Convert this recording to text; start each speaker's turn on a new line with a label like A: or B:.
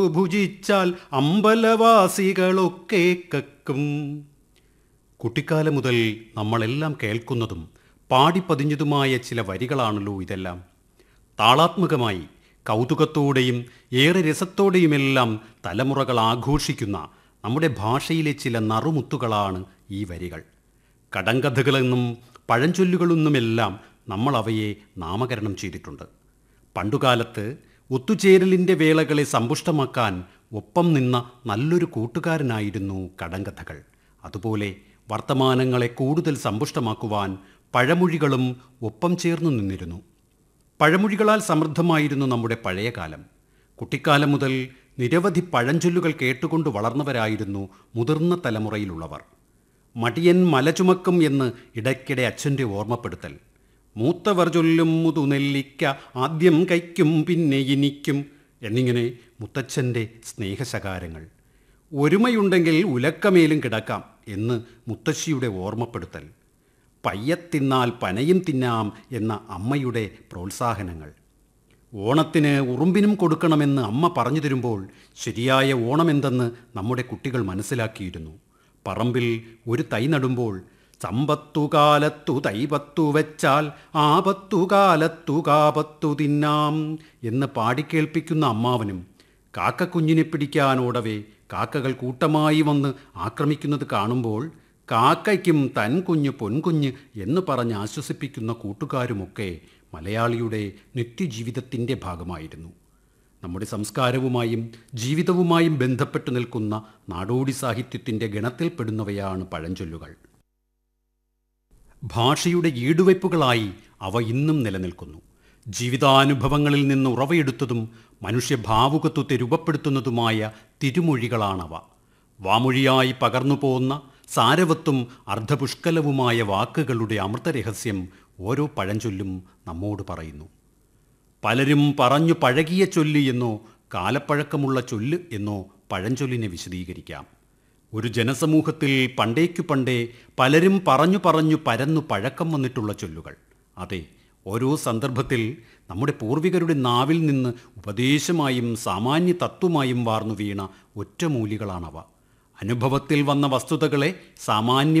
A: ഭുജിച്ചാൽ അമ്പലവാസികളൊക്കെ കക്കും കുട്ടിക്കാലം മുതൽ നമ്മളെല്ലാം കേൾക്കുന്നതും പാടിപ്പതിഞ്ഞതുമായ ചില വരികളാണല്ലോ ഇതെല്ലാം താളാത്മകമായി കൗതുകത്തോടെയും ഏറെ രസത്തോടെയുമെല്ലാം തലമുറകൾ ആഘോഷിക്കുന്ന നമ്മുടെ ഭാഷയിലെ ചില നറുമുത്തുകളാണ് ഈ വരികൾ കടങ്കഥകളെന്നും പഴഞ്ചൊല്ലുകളെന്നുമെല്ലാം നമ്മൾ അവയെ നാമകരണം ചെയ്തിട്ടുണ്ട് പണ്ടുകാലത്ത് ഒത്തുചേരലിൻ്റെ വേളകളെ സമ്പുഷ്ടമാക്കാൻ ഒപ്പം നിന്ന നല്ലൊരു കൂട്ടുകാരനായിരുന്നു കടങ്കഥകൾ അതുപോലെ വർത്തമാനങ്ങളെ കൂടുതൽ സമ്പുഷ്ടമാക്കുവാൻ പഴമൊഴികളും ഒപ്പം ചേർന്നു നിന്നിരുന്നു പഴമൊഴികളാൽ സമൃദ്ധമായിരുന്നു നമ്മുടെ പഴയ കാലം കുട്ടിക്കാലം മുതൽ നിരവധി പഴഞ്ചൊല്ലുകൾ കേട്ടുകൊണ്ട് വളർന്നവരായിരുന്നു മുതിർന്ന തലമുറയിലുള്ളവർ മടിയൻ മല ചുമക്കും എന്ന് ഇടയ്ക്കിടെ അച്ഛൻ്റെ ഓർമ്മപ്പെടുത്തൽ മൂത്തവർ ചൊല്ലും മുതുനെല്ലിക്ക ആദ്യം കൈക്കും പിന്നെ ഇനിക്കും എന്നിങ്ങനെ മുത്തച്ഛൻ്റെ സ്നേഹശകാരങ്ങൾ ഒരുമയുണ്ടെങ്കിൽ ഉലക്കമേലും കിടക്കാം എന്ന് മുത്തശ്ശിയുടെ ഓർമ്മപ്പെടുത്തൽ പയ്യത്തിന്നാൽ പനയും തിന്നാം എന്ന അമ്മയുടെ പ്രോത്സാഹനങ്ങൾ ഓണത്തിന് ഉറുമ്പിനും കൊടുക്കണമെന്ന് അമ്മ പറഞ്ഞു തരുമ്പോൾ ശരിയായ ഓണമെന്തെന്ന് നമ്മുടെ കുട്ടികൾ മനസ്സിലാക്കിയിരുന്നു പറമ്പിൽ ഒരു തൈ നടുമ്പോൾ സമ്പത്തുകാലത്തു തൈപത്തു വെച്ചാൽ ആപത്തുകാലത്തു കാപത്തു തിന്നാം എന്ന് പാടിക്കേൾപ്പിക്കുന്ന അമ്മാവനും കാക്കക്കുഞ്ഞിനെ പിടിക്കാനോടവേ കാക്കകൾ കൂട്ടമായി വന്ന് ആക്രമിക്കുന്നത് കാണുമ്പോൾ കാക്കയ്ക്കും തൻ കുഞ്ഞ് പൊൻകുഞ്ഞ് എന്ന് പറഞ്ഞ് ആശ്വസിപ്പിക്കുന്ന കൂട്ടുകാരുമൊക്കെ മലയാളിയുടെ നിത്യജീവിതത്തിൻ്റെ ഭാഗമായിരുന്നു നമ്മുടെ സംസ്കാരവുമായും ജീവിതവുമായും ബന്ധപ്പെട്ടു നിൽക്കുന്ന നാടോടി സാഹിത്യത്തിൻ്റെ ഗണത്തിൽപ്പെടുന്നവയാണ് പഴഞ്ചൊല്ലുകൾ ഭാഷയുടെ ഈടുവയ്പ്പുകളായി അവ ഇന്നും നിലനിൽക്കുന്നു ജീവിതാനുഭവങ്ങളിൽ നിന്ന് ഉറവയെടുത്തതും മനുഷ്യഭാവുകത്വത്തെ രൂപപ്പെടുത്തുന്നതുമായ തിരുമൊഴികളാണവ വാമൊഴിയായി പകർന്നു പോന്ന സാരവത്തും അർദ്ധപുഷ്കലവുമായ വാക്കുകളുടെ അമൃതരഹസ്യം ഓരോ പഴഞ്ചൊല്ലും നമ്മോട് പറയുന്നു പലരും പറഞ്ഞു പഴകിയ ചൊല്ല് എന്നോ കാലപ്പഴക്കമുള്ള ചൊല്ല് എന്നോ പഴഞ്ചൊല്ലിനെ വിശദീകരിക്കാം ഒരു ജനസമൂഹത്തിൽ പണ്ടേക്കു പണ്ടേ പലരും പറഞ്ഞു പറഞ്ഞു പരന്നു പഴക്കം വന്നിട്ടുള്ള ചൊല്ലുകൾ അതെ ഓരോ സന്ദർഭത്തിൽ നമ്മുടെ പൂർവികരുടെ നാവിൽ നിന്ന് ഉപദേശമായും സാമാന്യ തത്വമായും വാർന്നു വീണ ഒറ്റമൂലികളാണവ അനുഭവത്തിൽ വന്ന വസ്തുതകളെ സാമാന്യ